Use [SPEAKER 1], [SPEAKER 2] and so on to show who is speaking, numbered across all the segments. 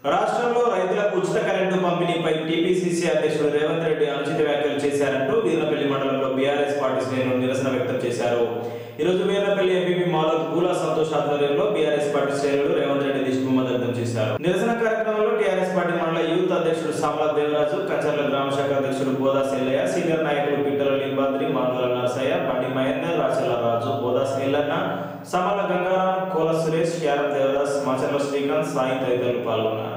[SPEAKER 1] రాష్ట్రంలో రైతులకు ఉచిత కరెంటు పంపిణీపై టీపీసీసీ అధ్యక్షుడు రేవంత్ రెడ్డి అనుచిత వ్యాఖ్యలు చేశారంటూ వీర్నపల్లి మండలంలో బీఆర్ఎస్ పార్టీ శ్రేణులు నిరసన వ్యక్తం చేశారు ఈ రోజు వీర్నపల్లి ఎంపీపీ మాలోక్ పూలా సంతోష్ ఆధ్వర్యంలో బీఆర్ఎస్ పార్టీ శ్రేణులు రేవంత్ రెడ్డి దిష్టిబొమ్మ దగ్ధం చేశారు నిరసన కార్యక్రమంలో టీఆర్ఎస్ పార్టీ మండల యూత్ అధ్యక్షుడు సామల దేవరాజు కచర్ల గ్రామ శాఖ అధ్యక్షుడు బోదా సెల్లయ్య సీనియర్ నాయకులు పిట్టల లింబాద్రి మాందుల నరసయ్య బండి మహేందర్ రాచల రాజు బోదా సెల్లన్న సమల గంగారాం కోల సురేష్ యారం దేవదాస్ మాచర్ల శ్రీకాంత్ సాయి తదితరులు పాల్గొన్నారు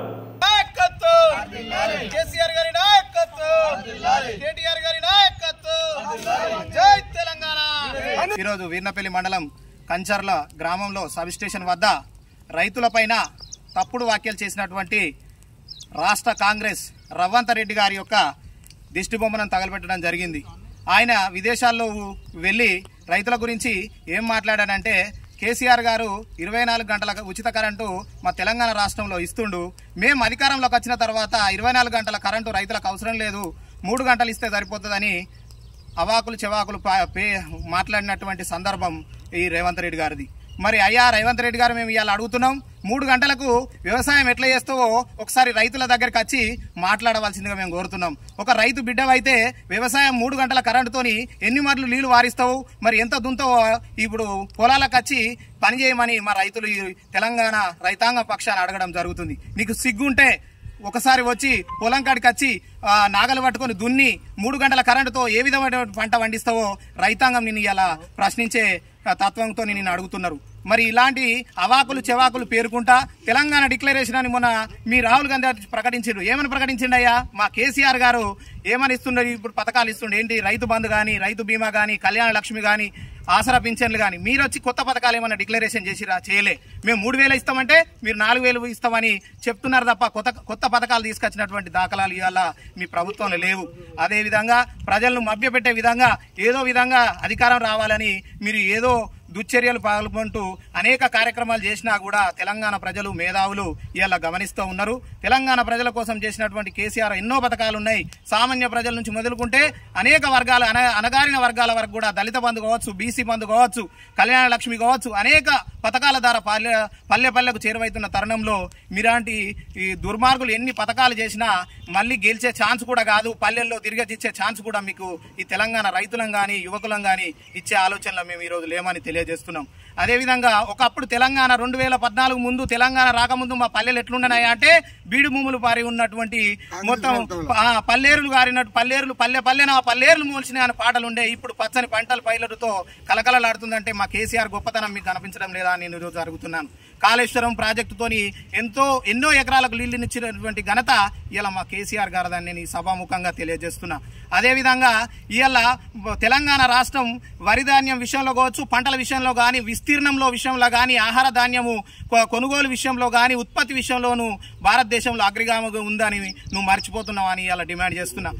[SPEAKER 2] నాయకత్వం కేసీఆర్ గారి నాయకత్వం కేటీఆర్ గారి నాయకత్వం జై తెలంగాణ ఈరోజు వీర్నపల్లి మండలం కంచర్ల గ్రామంలో సబ్ స్టేషన్ వద్ద రైతులపైన తప్పుడు వ్యాఖ్యలు చేసినటువంటి రాష్ట్ర కాంగ్రెస్ రవ్వంత రెడ్డి గారి యొక్క దిష్టి బొమ్మను తగలబెట్టడం జరిగింది ఆయన విదేశాల్లో వెళ్ళి రైతుల గురించి ఏం మాట్లాడాడంటే కేసీఆర్ గారు ఇరవై నాలుగు గంటల ఉచిత కరెంటు మా తెలంగాణ రాష్ట్రంలో ఇస్తుండు మేము అధికారంలోకి వచ్చిన తర్వాత ఇరవై నాలుగు గంటల కరెంటు రైతులకు అవసరం లేదు మూడు గంటలు ఇస్తే సరిపోతుందని అవాకులు చెవాకులు పా- పే మాట్లాడినటువంటి సందర్భం ఈ రేవంత్ రెడ్డి గారిది మరి అయ్యా రేవంత్ రెడ్డి గారు మేము ఇవాళ అడుగుతున్నాం మూడు గంటలకు వ్యవసాయం ఎట్లా చేస్తావో ఒకసారి రైతుల దగ్గరికి వచ్చి మాట్లాడవలసిందిగా మేము కోరుతున్నాం ఒక రైతు బిడ్డవైతే వ్యవసాయం మూడు గంటల కరెంటుతోని ఎన్ని మార్లు నీళ్లు వారిస్తావు మరి ఎంత దుంతావో ఇప్పుడు పొలాలకు వచ్చి పని చేయమని మా రైతులు ఈ తెలంగాణ రైతాంగ పక్షాన్ని అడగడం జరుగుతుంది నీకు సిగ్గుంటే ఒకసారి వచ్చి పొలం కాడికి వచ్చి ఆ, నాగలు పట్టుకొని దున్ని మూడు గంటల కరెంటుతో ఏ విధమైన పంట పండిస్తావో రైతాంగం నిన్ను ఇలా ప్రశ్నించే ఆ, తత్వంతో నిన్ను అడుగుతున్నారు మరి ఇలాంటి అవాకులు చెవాకులు పేరుకుంటా తెలంగాణ డిక్లరేషన్ అని మొన్న మీ రాహుల్ గాంధీ గారు ప్రకటించారు ఏమని ప్రకటించిండు అయ్యా మా కేసీఆర్ గారు ఏమని ఇస్తుండే ఇప్పుడు పథకాలు ఇస్తుండే ఏంటి రైతు బంధు కానీ రైతు బీమా కానీ కళ్యాణ లక్ష్మి కానీ ఆసరా పింఛన్లు కానీ మీరు వచ్చి కొత్త పథకాలు ఏమైనా డిక్లరేషన్ చేసిరా చేయలే మేము మూడు వేలు ఇస్తామంటే మీరు నాలుగు వేలు ఇస్తామని చెప్తున్నారు తప్ప కొత్త కొత్త పథకాలు తీసుకొచ్చినటువంటి దాఖలాలు ఇవాళ మీ ప్రభుత్వంలో లేవు అదే విధంగా ప్రజలను మభ్యపెట్టే విధంగా ఏదో విధంగా అధికారం రావాలని మీరు ఏదో దుశ్చర్యలు పాల్గొంటూ అనేక కార్యక్రమాలు చేసినా కూడా తెలంగాణ ప్రజలు మేధావులు ఇవాళ గమనిస్తూ ఉన్నారు తెలంగాణ ప్రజల కోసం చేసినటువంటి కేసీఆర్ ఎన్నో పథకాలు ఉన్నాయి సామాన్య ప్రజల నుంచి మొదలుకుంటే అనేక వర్గాల అన అనగారిన వర్గాల వరకు కూడా దళిత బంధు కావచ్చు బీసీ బంధు కావచ్చు కళ్యాణ లక్ష్మి కావచ్చు అనేక పథకాల ద్వారా పల్లె పల్లె పల్లెకు చేరువైతున్న తరుణంలో మీలాంటి ఈ దుర్మార్గులు ఎన్ని పథకాలు చేసినా మళ్ళీ గెలిచే ఛాన్స్ కూడా కాదు పల్లెల్లో తిరిగి ఛాన్స్ కూడా మీకు ఈ తెలంగాణ రైతులం కానీ యువకులం కానీ ఇచ్చే ఆలోచనలో మేము ఈ రోజు లేమని తెలియజేస్తున్నాం అదేవిధంగా ఒకప్పుడు తెలంగాణ రెండు వేల పద్నాలుగు ముందు తెలంగాణ రాకముందు మా పల్లెలు ఎట్లుండనాయా అంటే బీడు భూములు పారి ఉన్నటువంటి మొత్తం ఆ, పల్లేరులు గారినట్టు పల్లేరులు పల్లె పల్లెన పల్లేరులు మోల్చిన అనే పాటలు ఉండే ఇప్పుడు పచ్చని పంటల పైలలతో కలకలలాడుతుందంటే మా కేసీఆర్ గొప్పతనం మీకు కనిపించడం లేదా అని నేను ఈరోజు అడుగుతున్నాను కాళేశ్వరం ప్రాజెక్టుతోని ఎంతో ఎన్నో ఎకరాలకు నీళ్లునిచ్చినటువంటి ఘనత ఇలా మా కేసీఆర్ గారదని నేను ఈ సభాముఖంగా తెలియజేస్తున్నా అదేవిధంగా ఇవాళ తెలంగాణ రాష్ట్రం వరి ధాన్యం విషయంలో కావచ్చు పంటల విషయంలో కానీ విస్తీర్ణంలో విషయంలో కానీ ఆహార ధాన్యము కొ- కొనుగోలు విషయంలో కానీ ఉత్పత్తి విషయంలోనూ భారతదేశంలో అగ్రగామిగా ఉందని నువ్వు మర్చిపోతున్నావు అని ఇలా డిమాండ్ చేస్తున్నా